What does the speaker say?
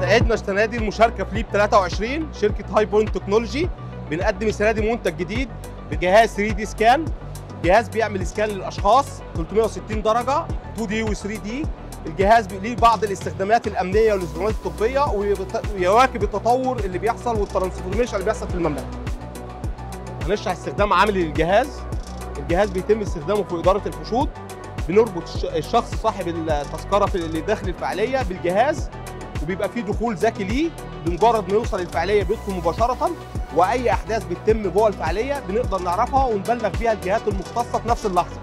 سعدنا السنه دي المشاركه في ليب 23 شركه هاي بوينت تكنولوجي بنقدم السنه دي منتج جديد بجهاز 3 دي سكان جهاز بيعمل سكان للاشخاص 360 درجه 2 دي و 3 دي الجهاز ليه بعض الاستخدامات الامنيه والاستخدامات الطبيه ويواكب التطور اللي بيحصل والترانسفورميشن اللي بيحصل في المملكه. هنشرح استخدام عملي للجهاز. الجهاز بيتم استخدامه في اداره الحشود بنربط الشخص صاحب التذكره في اللي داخل الفعاليه بالجهاز وبيبقى فيه دخول ذكي ليه بمجرد ما يوصل الفعاليه بيدخل مباشره واي احداث بتتم جوه الفعاليه بنقدر نعرفها ونبلغ بيها الجهات المختصه في نفس اللحظه.